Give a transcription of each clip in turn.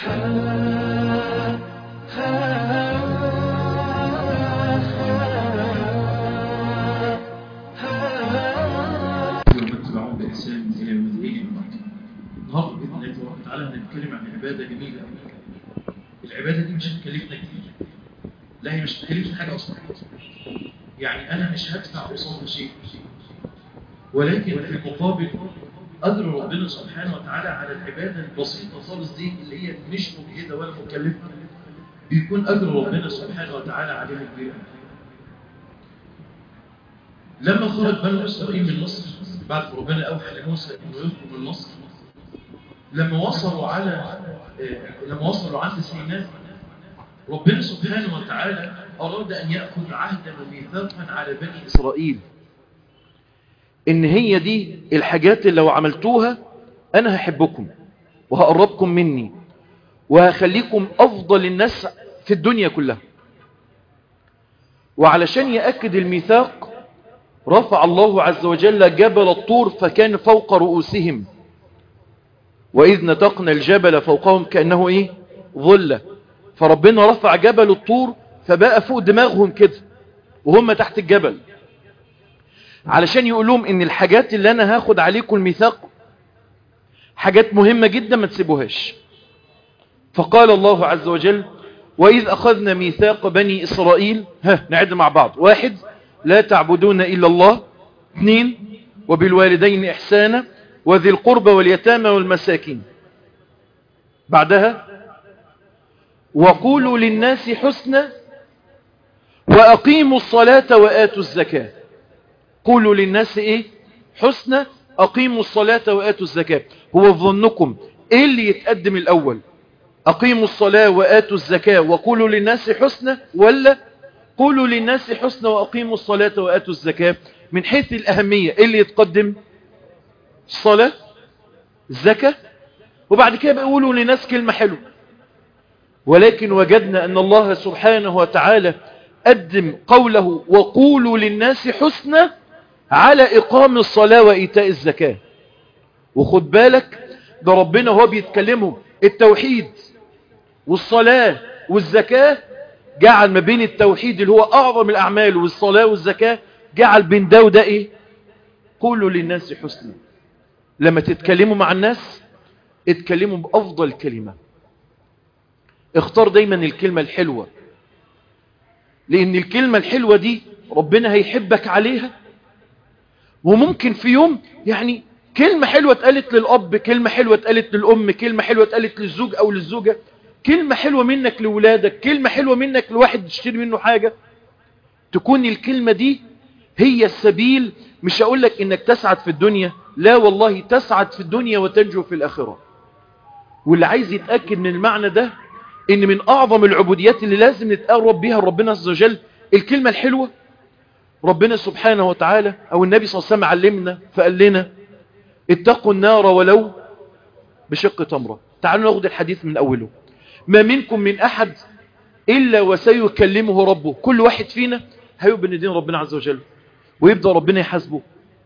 ومتبعهم بإحسان إلى يوم الدين النهارده بإذن الله تبارك وتعالى هنتكلم عن عبادة جميلة أوي العبادة دي مش هتكلفنا كتير لا هي مش هتكلفنا حاجة أصلا يعني أنا مش هدفع قصادها شيء ولكن في المقابل قدر ربنا سبحانه وتعالى على العبادة البسيطة خالص دي اللي هي مش مجهدة ولا مكلفة بيكون أجر ربنا سبحانه وتعالى عليها كبير لما خرج بنو إسرائيل من مصر بعد ما ربنا أوحى لموسى إنه يخرج من مصر لما وصلوا على آه، لما وصلوا عند سيناء ربنا سبحانه وتعالى أراد أن يأخذ عهدا وميثاقا على بني إسرائيل ان هي دي الحاجات اللي لو عملتوها انا هحبكم وهقربكم مني وهخليكم افضل الناس في الدنيا كلها وعلشان يأكد الميثاق رفع الله عز وجل جبل الطور فكان فوق رؤوسهم وإذ نتقنا الجبل فوقهم كأنه إيه ظلة فربنا رفع جبل الطور فبقى فوق دماغهم كده وهم تحت الجبل علشان يقول لهم ان الحاجات اللي انا هاخد عليكم الميثاق حاجات مهمة جدا ما تسيبوهاش فقال الله عز وجل وإذ أخذنا ميثاق بني إسرائيل ها نعد مع بعض واحد لا تعبدون إلا الله اثنين وبالوالدين إحسانا وذي القربى واليتامى والمساكين بعدها وقولوا للناس حسنا وأقيموا الصلاة وآتوا الزكاة قولوا للناس ايه حسنى اقيموا الصلاة واتوا الزكاة هو في ظنكم ايه اللي يتقدم الاول اقيموا الصلاة واتوا الزكاة وقولوا للناس حسنى ولا قولوا للناس حسنى واقيموا الصلاة واتوا الزكاة من حيث الاهمية ايه اللي يتقدم الصلاة الزكاة وبعد كده بيقولوا للناس كلمة حلوة ولكن وجدنا ان الله سبحانه وتعالى قدم قوله وقولوا للناس حسنى على إقام الصلاة وإيتاء الزكاة وخد بالك ده ربنا هو بيتكلمهم التوحيد والصلاة والزكاة جعل ما بين التوحيد اللي هو أعظم الأعمال والصلاة والزكاة جعل بين ده وده إيه قولوا للناس حسنا لما تتكلموا مع الناس اتكلموا بأفضل كلمة اختار دايما الكلمة الحلوة لأن الكلمة الحلوة دي ربنا هيحبك عليها وممكن في يوم يعني كلمة حلوة اتقالت للأب كلمة حلوة اتقالت للأم كلمة حلوة اتقالت للزوج أو للزوجة كلمة حلوة منك لولادك كلمة حلوة منك لواحد تشتري منه حاجة تكون الكلمة دي هي السبيل مش هقول لك انك تسعد في الدنيا لا والله تسعد في الدنيا وتنجو في الآخرة واللي عايز يتأكد من المعنى ده ان من اعظم العبوديات اللي لازم نتقرب بيها ربنا عز وجل الكلمة الحلوة ربنا سبحانه وتعالى او النبي صلى الله عليه وسلم علمنا فقال لنا اتقوا النار ولو بشق تمرة تعالوا ناخد الحديث من اوله ما منكم من احد الا وسيكلمه ربه كل واحد فينا هيؤمن دين ربنا عز وجل ويبدأ ربنا يحاسبه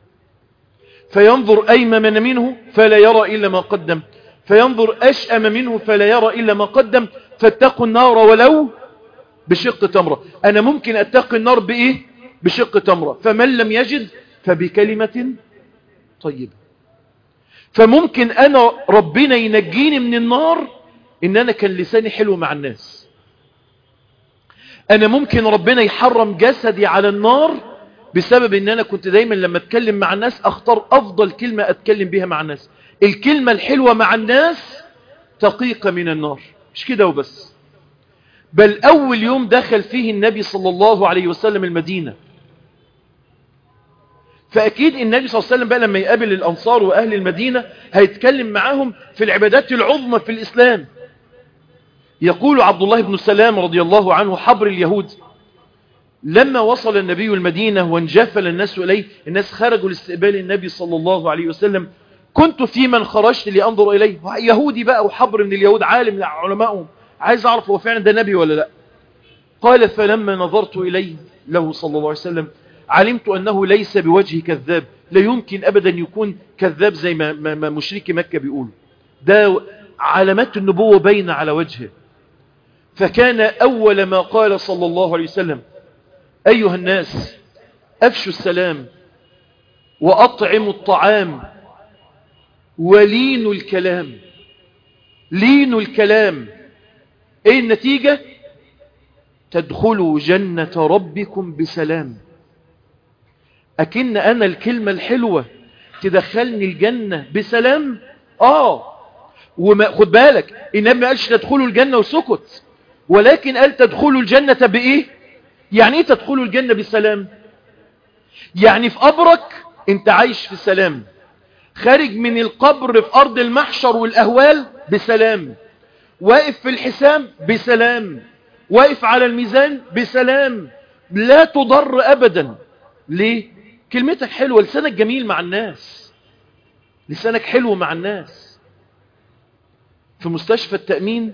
فينظر ايمن منه فلا يرى الا ما قدم فينظر أشأم منه فلا يرى إلا ما قدم فاتقوا النار ولو بشق تمرة أنا ممكن أتقي النار بإيه بشق تمرة فمن لم يجد فبكلمة طيبة فممكن أنا ربنا ينجيني من النار إن أنا كان لساني حلو مع الناس أنا ممكن ربنا يحرم جسدي على النار بسبب ان انا كنت دايما لما اتكلم مع الناس اختار افضل كلمة اتكلم بيها مع الناس الكلمة الحلوة مع الناس تقيق من النار مش كده وبس بل أول يوم دخل فيه النبي صلى الله عليه وسلم المدينة فأكيد النبي صلى الله عليه وسلم بقى لما يقابل الأنصار وأهل المدينة هيتكلم معاهم في العبادات العظمى في الإسلام يقول عبد الله بن سلام رضي الله عنه حبر اليهود لما وصل النبي المدينة وانجفل الناس إليه الناس خرجوا لاستقبال النبي صلى الله عليه وسلم كنت في من خرجت لأنظر إليه يهودي بقى وحبر من اليهود عالم علمائهم عايز أعرف هو فعلا ده نبي ولا لا قال فلما نظرت إليه له صلى الله عليه وسلم علمت أنه ليس بوجه كذاب لا يمكن أبدا يكون كذاب زي ما, ما, ما مشركي مكة بيقولوا ده علامات النبوة باينة على وجهه فكان أول ما قال صلى الله عليه وسلم أيها الناس أفشوا السلام وأطعموا الطعام ولينوا الكلام لينوا الكلام ايه النتيجة تدخلوا جنة ربكم بسلام أكن أنا الكلمة الحلوة تدخلني الجنة بسلام آه وما خد بالك النبي ما قالش تدخلوا الجنة وسكت ولكن قال تدخلوا الجنة بإيه يعني إيه تدخلوا الجنة بسلام يعني في قبرك انت عايش في سلام خارج من القبر في أرض المحشر والأهوال بسلام واقف في الحسام بسلام واقف على الميزان بسلام لا تضر أبدا ليه كلمتك حلوة لسانك جميل مع الناس لسانك حلو مع الناس في مستشفى التأمين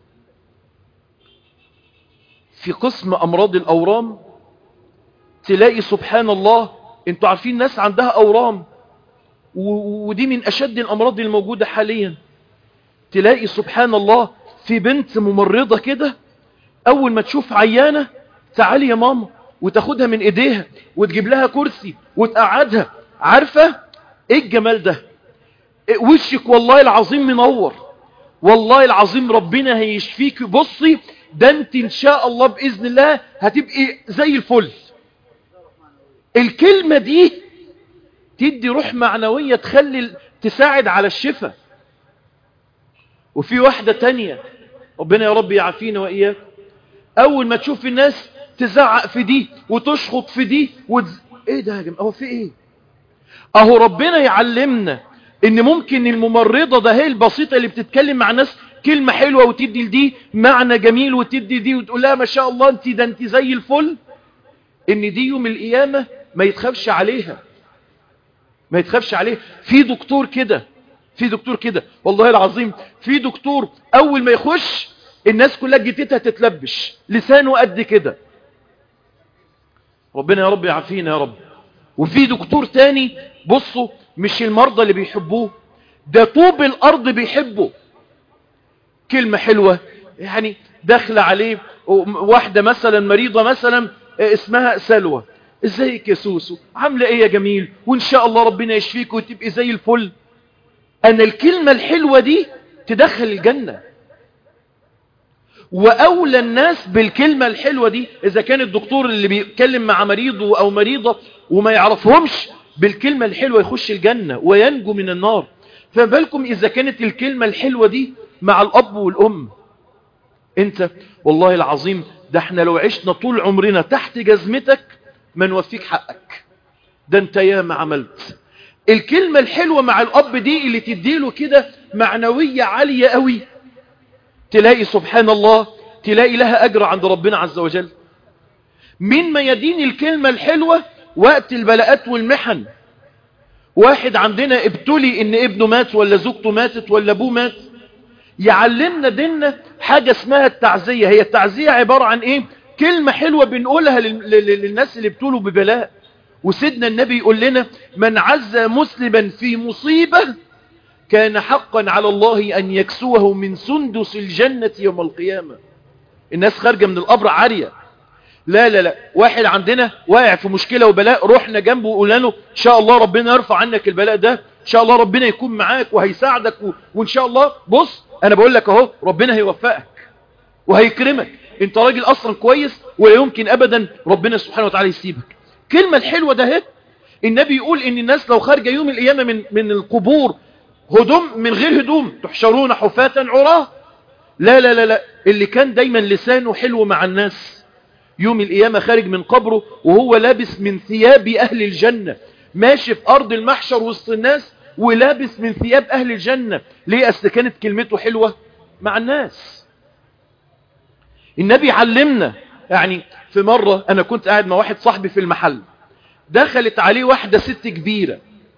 في قسم أمراض الأورام تلاقي سبحان الله انتوا عارفين ناس عندها أورام ودي من أشد الأمراض الموجودة حاليا تلاقي سبحان الله في بنت ممرضة كده أول ما تشوف عيانة تعالي يا ماما وتاخدها من ايديها وتجيب لها كرسي وتقعدها عارفة ايه الجمال ده إيه وشك والله العظيم منور والله العظيم ربنا هيشفيك بصي ده انت ان شاء الله بإذن الله هتبقي زي الفل الكلمة دي تدي روح معنوية تخلي تساعد على الشفاء وفي واحدة تانية ربنا يا رب يعافينا وإياك أول ما تشوف الناس تزعق في دي وتشخط في دي وتز... ايه ده يا جماعة هو في ايه اهو ربنا يعلمنا ان ممكن الممرضة ده هي البسيطة اللي بتتكلم مع ناس كلمة حلوة وتدي لدي معنى جميل وتدي دي وتقول لها ما شاء الله انت ده انت زي الفل ان دي يوم القيامة ما يتخافش عليها ما يتخافش عليها في دكتور كده في دكتور كده والله العظيم في دكتور اول ما يخش الناس كلها جتتها تتلبش لسانه قد كده ربنا يا رب يعافينا يا رب وفي دكتور تاني بصوا مش المرضى اللي بيحبوه ده طوب الارض بيحبه كلمة حلوة يعني داخلة عليه واحدة مثلا مريضة مثلا اسمها سلوى ازيك يا سوسو عاملة ايه يا جميل وان شاء الله ربنا يشفيك وتبقي زي الفل انا الكلمة الحلوة دي تدخل الجنة واولى الناس بالكلمة الحلوة دي اذا كان الدكتور اللي بيتكلم مع مريضه او مريضة وما يعرفهمش بالكلمة الحلوة يخش الجنة وينجو من النار فما بالكم اذا كانت الكلمة الحلوة دي مع الاب والام انت والله العظيم ده احنا لو عشنا طول عمرنا تحت جزمتك ما نوفيك حقك ده انت يا ما عملت الكلمة الحلوة مع الاب دي اللي تديله كده معنوية عالية قوي تلاقي سبحان الله تلاقي لها أجر عند ربنا عز وجل من ما يدين الكلمة الحلوة وقت البلاءات والمحن واحد عندنا ابتلي ان ابنه مات ولا زوجته ماتت ولا ابوه مات يعلمنا ديننا حاجة اسمها التعزية هي التعزية عبارة عن ايه كلمة حلوة بنقولها للناس اللي ابتلوا ببلاء وسيدنا النبي يقول لنا من عز مسلما في مصيبة كان حقا على الله أن يكسوه من سندس الجنة يوم القيامة الناس خارجة من القبر عارية لا لا لا واحد عندنا واقع في مشكلة وبلاء رحنا جنبه وقلنا له إن شاء الله ربنا يرفع عنك البلاء ده إن شاء الله ربنا يكون معاك وهيساعدك و... وإن شاء الله بص أنا بقول لك أهو ربنا هيوفقك وهيكرمك انت راجل أصلا كويس ولا يمكن أبدا ربنا سبحانه وتعالى يسيبك كلمة الحلوة ده هي النبي يقول ان الناس لو خارجة يوم القيامة من, من القبور هدوم من غير هدوم تحشرون حفاة عراه لا لا لا لا اللي كان دايما لسانه حلو مع الناس يوم القيامة خارج من قبره وهو لابس من ثياب أهل الجنة ماشي في أرض المحشر وسط الناس ولابس من ثياب أهل الجنة ليه أصل كانت كلمته حلوة مع الناس النبي علمنا يعني في مرة أنا كنت قاعد مع واحد صاحبي في المحل دخلت عليه واحدة ست كبيرة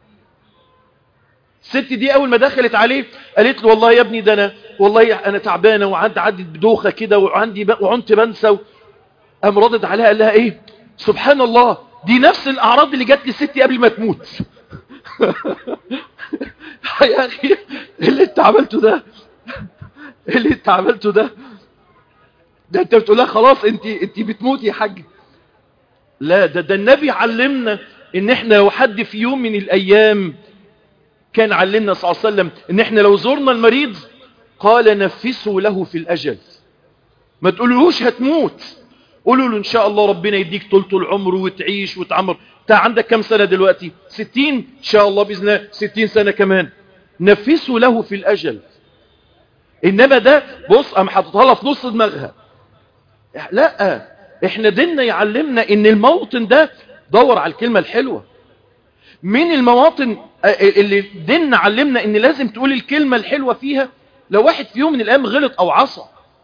الست دي اول ما دخلت عليه قالت له والله يا ابني ده انا والله انا تعبانه وعندي عدت بدوخه كده وعندي وعنت بنسى قام ردد عليها قال لها ايه سبحان الله دي نفس الاعراض اللي جات لي ستي قبل ما تموت يا اخي اللي انت عملته ده ايه اللي انت عملته ده ده انت بتقول لها خلاص انت انت بتموتي يا حاج لا ده ده النبي علمنا ان احنا لو حد في يوم من الايام كان علمنا صلى الله عليه وسلم ان احنا لو زرنا المريض قال نفسوا له في الاجل ما تقولوش هتموت قولوا له ان شاء الله ربنا يديك طول طول العمر وتعيش وتعمر انت عندك كم سنة دلوقتي ستين ان شاء الله باذن الله ستين سنة كمان نفسوا له في الاجل انما ده بص ام حاططها لها في نص دماغها لا احنا ديننا يعلمنا ان الموطن ده دور على الكلمة الحلوة من المواطن اللي ديننا علمنا ان لازم تقول الكلمة الحلوة فيها لو واحد في يوم من الايام غلط او عصى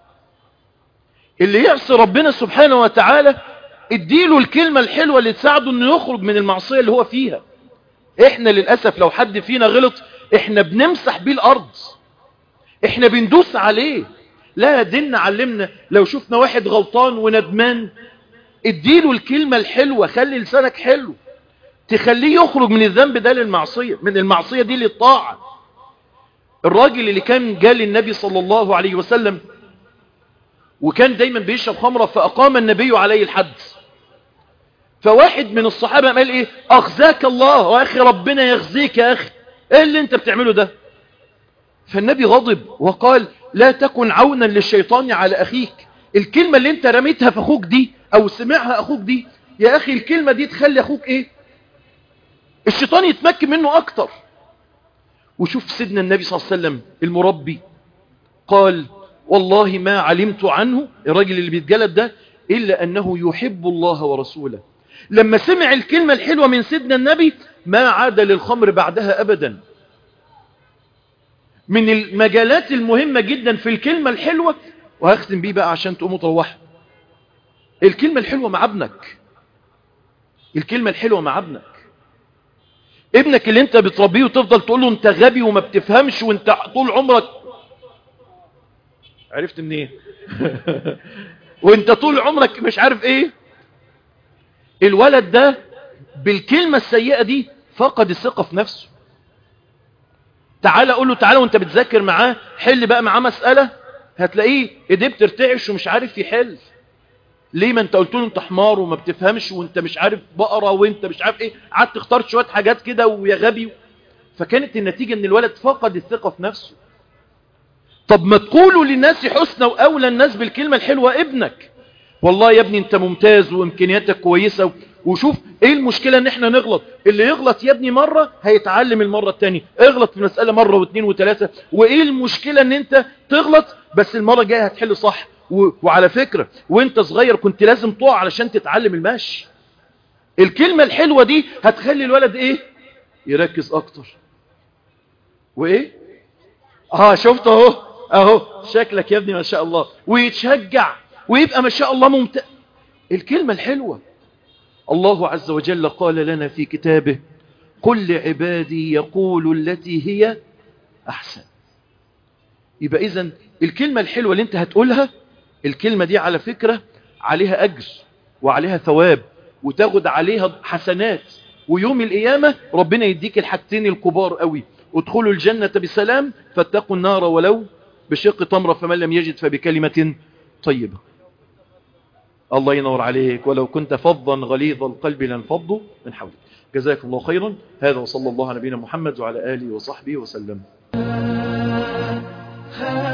اللي يعصي ربنا سبحانه وتعالى اديله الكلمة الحلوة اللي تساعده انه يخرج من المعصية اللي هو فيها احنا للأسف لو حد فينا غلط احنا بنمسح بيه الارض احنا بندوس عليه لا ديننا علمنا لو شفنا واحد غلطان وندمان اديله الكلمة الحلوة خلي لسانك حلو تخليه يخرج من الذنب ده للمعصية من المعصية دي للطاعة الراجل اللي كان جال النبي صلى الله عليه وسلم وكان دايما بيشرب خمرة فأقام النبي عليه الحد فواحد من الصحابة قال ايه اخزاك الله واخي ربنا يخزيك يا اخي ايه اللي انت بتعمله ده فالنبي غضب وقال لا تكن عونا للشيطان على اخيك الكلمة اللي انت رميتها في اخوك دي او سمعها اخوك دي يا اخي الكلمة دي تخلي اخوك ايه الشيطان يتمكن منه اكتر وشوف سيدنا النبي صلى الله عليه وسلم المربي قال والله ما علمت عنه الراجل اللي بيتجلد ده إلا أنه يحب الله ورسوله لما سمع الكلمة الحلوة من سيدنا النبي ما عاد للخمر بعدها أبدا من المجالات المهمة جدا في الكلمة الحلوة وهختم بيه بقى عشان تقوموا تروحوا الكلمة الحلوة مع ابنك الكلمة الحلوة مع ابنك ابنك اللي انت بتربيه وتفضل تقول له انت غبي وما بتفهمش وانت طول عمرك عرفت منين إيه؟ وانت طول عمرك مش عارف ايه الولد ده بالكلمة السيئة دي فقد الثقة في نفسه تعالى قول له تعالى وانت بتذاكر معاه حل بقى معاه مسألة هتلاقيه ايديه بترتعش ومش عارف يحل ليه ما انت قلت له انت حمار وما بتفهمش وانت مش عارف بقرة وانت مش عارف ايه قعدت اخترت شوية حاجات كده ويا غبي فكانت النتيجة ان الولد فقد الثقة في نفسه طب ما تقولوا للناس حسنى واولى الناس بالكلمة الحلوة ابنك والله يا ابني انت ممتاز وامكانياتك كويسة وشوف ايه المشكلة ان احنا نغلط اللي يغلط يا ابني مرة هيتعلم المرة التانية اغلط في مسألة مرة واثنين وثلاثة وايه المشكلة ان انت تغلط بس المرة الجاية هتحل صح و... وعلى فكرة وانت صغير كنت لازم تقع علشان تتعلم المشي الكلمة الحلوة دي هتخلي الولد ايه يركز اكتر وايه اه شفت اهو اهو شكلك يا ابني ما شاء الله ويتشجع ويبقى ما شاء الله ممتع الكلمة الحلوة الله عز وجل قال لنا في كتابه قل لعبادي يقول التي هي أحسن يبقى إذن الكلمة الحلوة اللي انت هتقولها الكلمة دي على فكرة عليها أجر وعليها ثواب وتاخد عليها حسنات ويوم القيامة ربنا يديك الحاجتين الكبار قوي ادخلوا الجنة بسلام فاتقوا النار ولو بشق تمرة فمن لم يجد فبكلمة طيبة الله ينور عليك ولو كنت فظا غليظ القلب لانفضوا من حولك جزاك الله خيرا هذا وصلى الله على نبينا محمد وعلى آله وصحبه وسلم